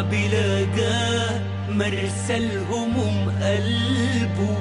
جدع بلا جاه مرسى الهموم قلبه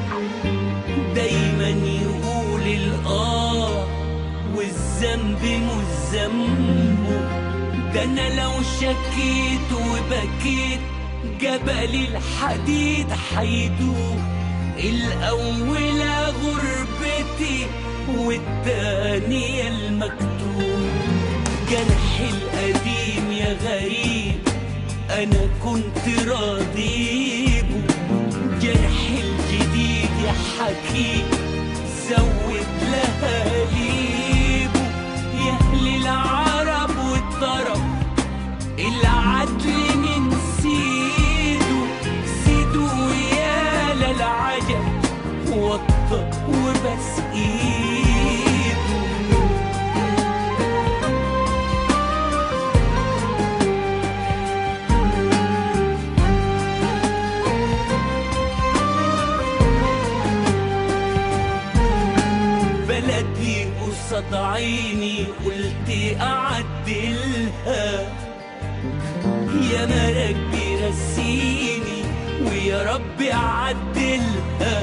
دايما يقول الآه والذنب مش ذنبه ده أنا لو شكيت وبكيت جبل الحديد حيدوب الأولى غربتي والتانية المكتوب جرحي القديم يا غريب أنا كنت راضيبه جرحي الجديد يا حكيم زود لها ليبه يا أهل العرب والطرب العدل من سيده سيده يا للعجب وطى وبس ايده بلدي قصاد عيني قلت اعدلها يا مرق بيرسيني ويا رب عدلها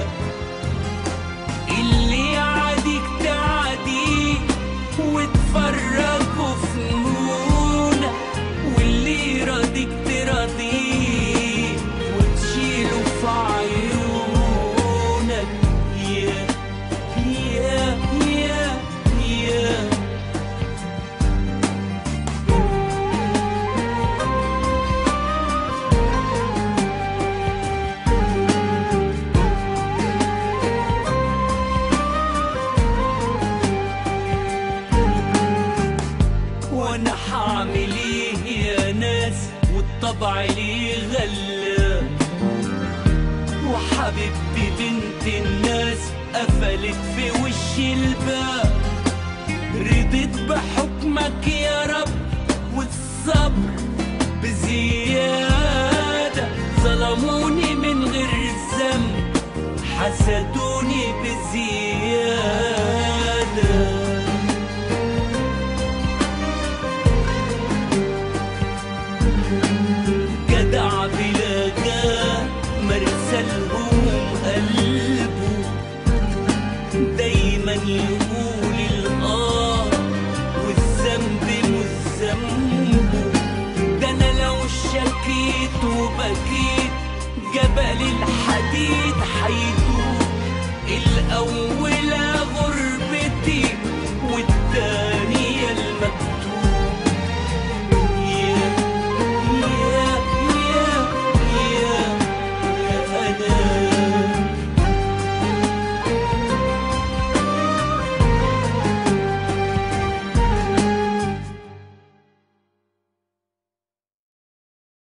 اللي يعاديك تعاديه وتفرجوا في نونك واللي يراضيك تراضيه وتشيله في عيونك يا يا يا يا وانا حاعمل ايه يا ناس والطبع ليه غلا وحبيبتي بنت الناس قفلت في وشي الباب رضيت بحكمك يا رب والصبر بزيادة ظلموني من غير ذنب حسدوني بزيادة جدع بلا جاه مرسى الهموم قلبه دايما يقول الآه والذنب مش ذنبه ده أنا لو شكيت وبكيت